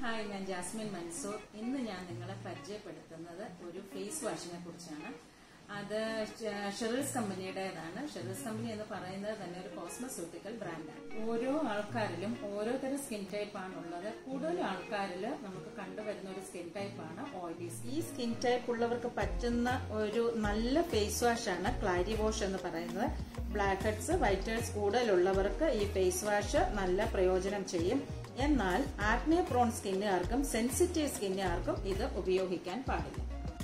hi ഞാൻ Jasmine Mansoor ഇന്ന് ഞാൻ നിങ്ങളെ പരിചയപ്പെടുത്തുന്നത് ഒരു ഫേസ് വാഷിനെ കുറിച്ചാണ് അത് ഷെറിൽസ് കമ്പനിയുടേതാണ് ഷെറിൽസ് കമ്പനി എന്ന് പറയുന്നത് തന്നെ ഒരു കോസ്മസ്യൂട്ടിക്കൽ ബ്രാൻഡാണ് ഓരോ ആൾക്കാരിലും ഓരോ തരം സ്കിൻ ടൈപ്പ് ആണ് ഉള്ളത് കൂടുതൽ ആൾക്കാരിൽ നമുക്ക് കണ്ടുവരുന്ന ഒരു സ്കിൻ ടൈപ്പ് ആണ് ഓയിലി ഈ സ്കിൻ ടൈപ്പ് ഉള്ളവർക്ക് പറ്റുന്ന ഒരു നല്ല ഫേസ് വാഷ് ആണ് ക്ലാരി വാഷ് എന്ന് പറയുന്നത് ബ്ലാക്ക് ഹെഡ്സ് വൈറ്റ് ഹെഡ്സ് കൂടുതലുള്ളവർക്ക് ഈ ഫേസ് വാഷ് നല്ല പ്രയോജനം ചെയ്യും എന്നാൽ ആക്നെ പ്രോൺ സ്കിന്നുകാർക്കും സെൻസിറ്റീവ് സ്കിന്നുകാർക്കും ഇത് ഉപയോഗിക്കാൻ പാടില്ല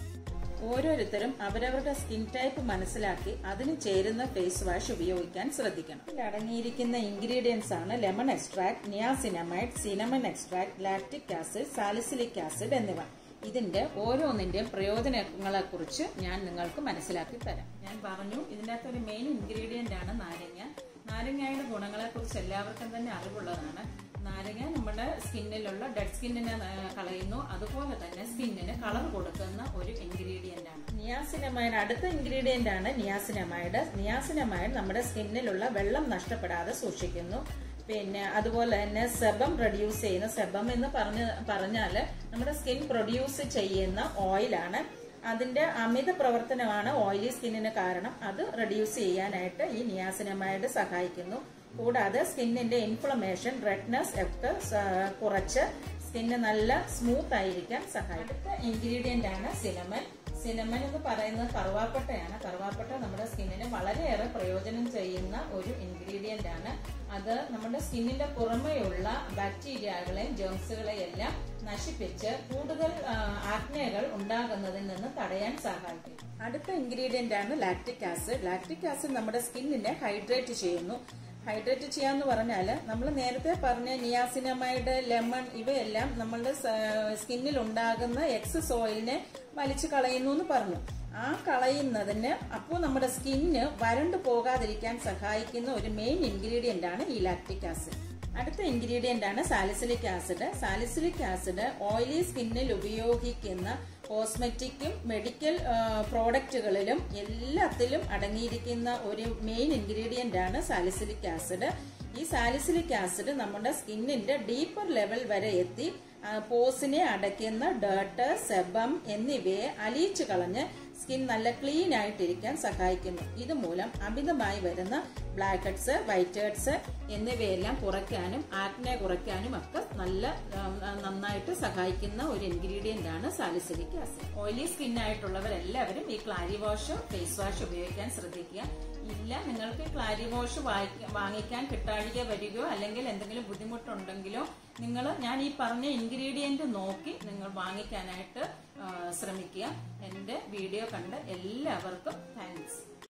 ഓരോരുത്തരും അവരവരുടെ സ്കിൻ ടൈപ്പ് മനസ്സിലാക്കി അതിന് ചേരുന്ന ഫേസ് വാഷ് ഉപയോഗിക്കാൻ ശ്രദ്ധിക്കണം ഇതിൽ അടങ്ങിയിരിക്കുന്ന ഇൻഗ്രീഡിയൻസ് ആണ് lemon extract niacinamide cinnamon extract lactic acid salicylic acid എന്നിവ ഇതിന്റെ ഓരോന്നിന്റെയും പ്രയോജനങ്ങളെ കുറിച്ച് ഞാൻ നിങ്ങൾക്ക് മനസ്സിലാക്കി തരാം ഞാൻ പറഞ്ഞു ഇതിന്റെ അകത്ത് ഒരു മെയിൻ ഇൻഗ്രീഡിയന്റ് ആണ് നാരങ്ങ നാരങ്ങയുടെ ഗുണങ്ങളെ കുറിച്ച് എല്ലാവർക്കും തന്നെ അറിവുള്ളതാണ് നാരങ്ങ നമ്മുടെ സ്കിന്നിലുള്ള ഡെഡ് സ്കിന്നിനെ കളയുന്നു അതുപോലെ തന്നെ സ്കിന്നിന് കളർ കൊടുക്കുന്ന ഒരു ഇൻഗ്രീഡിയന്റ് ആണ് നിയാസിനമൈഡ് അടുത്ത ഇൻഗ്രീഡിയന്റ് ആണ് നിയാസിനമൈഡ് നിയാസിനമൈഡ് നമ്മുടെ സ്കിന്നിലുള്ള വെള്ളം നഷ്ടപ്പെടാതെ സൂക്ഷിക്കുന്നു പിന്നെ അതുപോലെ തന്നെ സെബം റെഡ്യൂസ് ചെയ്യുന്ന സെബം എന്ന് പറഞ്ഞ് പറഞ്ഞാല് നമ്മുടെ സ്കിൻ പ്രൊഡ്യൂസ് ചെയ്യുന്ന ഓയിലാണ് അതിന്റെ അമിത പ്രവർത്തനമാണ് ഓയിലി സ്കിന്നിന് കാരണം അത് റെഡ്യൂസ് ചെയ്യാനായിട്ട് ഈ നിയാസിനമൈഡ് സഹായിക്കുന്നു കൂടാതെ സ്കിന്നിന്റെ ഇൻഫ്ലമേഷൻ റെഡ്നെസ് ഒക്കെ കുറച്ച് സ്കിന്ന് നല്ല സ്മൂത്ത് ആയിരിക്കാൻ സഹായിക്കും അടുത്ത ഇൻഗ്രീഡിയന്റ് ആണ് സിനമൻ സിനമൻ എന്ന് പറയുന്നത് കറുവാപ്പട്ടയാണ് കറുവാപ്പട്ട നമ്മുടെ സ്കിന്നിന് വളരെയേറെ പ്രയോജനം ചെയ്യുന്ന ഒരു ഇൻഗ്രീഡിയന്റ് ആണ് അത് നമ്മുടെ സ്കിന്നിന്റെ പുറമെയുള്ള ബാക്ടീരിയകളെയും ജേംസുകളെയും എല്ലാം നശിപ്പിച്ച് കൂടുതൽ ആഗ്നേയകൾ ഉണ്ടാകുന്നതിൽ നിന്ന് തടയാൻ സഹായിക്കും അടുത്ത ഇൻഗ്രീഡിയന്റ് ആണ് ലാക്ടിക് ആസിഡ് ലാക്ടിക് ആസിഡ് നമ്മുടെ സ്കിന്നിനെ ഹൈഡ്രേറ്റ് ചെയ്യുന്നു ഹൈഡ്രേറ്റ് ചെയ്യാന്ന് പറഞ്ഞാൽ നമ്മൾ നേരത്തെ പറഞ്ഞ നിയാസിനമൈഡ് ലെമൺ ഇവയെല്ലാം നമ്മളുടെ സ്കിന്നിൽ ഉണ്ടാകുന്ന എക്സസ് ഓയിലിനെ വലിച്ചു കളയുന്നു എന്ന് പറഞ്ഞു ആ കളയുന്നതിന് അപ്പോൾ നമ്മുടെ സ്കിന്ന് വരണ്ടു പോകാതിരിക്കാൻ സഹായിക്കുന്ന ഒരു മെയിൻ ഇൻഗ്രീഡിയന്റ് ആണ് ഈ ലാക്ടിക് ആസിഡ് അടുത്ത ഇൻഗ്രീഡിയന്റ് ആണ് salicylic acid salicylic acid oily സ്കിന്നിൽ ഉപയോഗിക്കുന്ന കോസ്മെറ്റിക്കും മെഡിക്കൽ പ്രോഡക്റ്റുകളിലും എല്ലാത്തിലും അടങ്ങിയിരിക്കുന്ന ഒരു മെയിൻ ഇൻഗ്രീഡിയന്റ് ആണ് സാലിസിലിക് ആസിഡ് ഈ സാലിസിലിക് ആസിഡ് നമ്മുടെ സ്കിന്നിന്റെ ഡീപ്പർ ലെവൽ വരെ എത്തി പോസിനെ അടയ്ക്കുന്ന ഡേർട്ട് സെബം എന്നിവയെ അലിയിച്ചു കളഞ്ഞ് സ്കിൻ നല്ല ക്ലീൻ ആയിട്ടിരിക്കാൻ സഹായിക്കുന്നു ഇതുമൂലം അമിതമായി വരുന്ന ബ്ലാക്ക് ഹെഡ്സ് വൈറ്റ് ഹെഡ്സ് എന്നിവയെല്ലാം കുറയ്ക്കാനും ആക്നെ കുറയ്ക്കാനും ഒക്കെ നല്ല നന്നായിട്ട് സഹായിക്കുന്ന ഒരു ഇൻഗ്രീഡിയന്റ് ആണ് സാലിസിലിക് ആസിഡ് ഓയിലി സ്കിൻ ആയിട്ടുള്ളവരെല്ലാവരും ഈ ക്ലാരി വാഷ് ഫേസ് വാഷ് ഉപയോഗിക്കാൻ ശ്രദ്ധിക്കുക ഇല്ല നിങ്ങൾക്ക് ക്ലാരി വാഷ് വാങ്ങിക്കാൻ കിട്ടാഴിക വരികയോ അല്ലെങ്കിൽ എന്തെങ്കിലും ബുദ്ധിമുട്ടുണ്ടെങ്കിലോ നിങ്ങൾ ഞാൻ ഈ പറഞ്ഞ ഇൻഗ്രീഡിയന്റ് നോക്കി നിങ്ങൾ വാങ്ങിക്കാനായിട്ട് ശ്രമിക്കുക എന്റെ വീഡിയോ കണ്ട് എല്ലാവർക്കും താങ്ക്സ്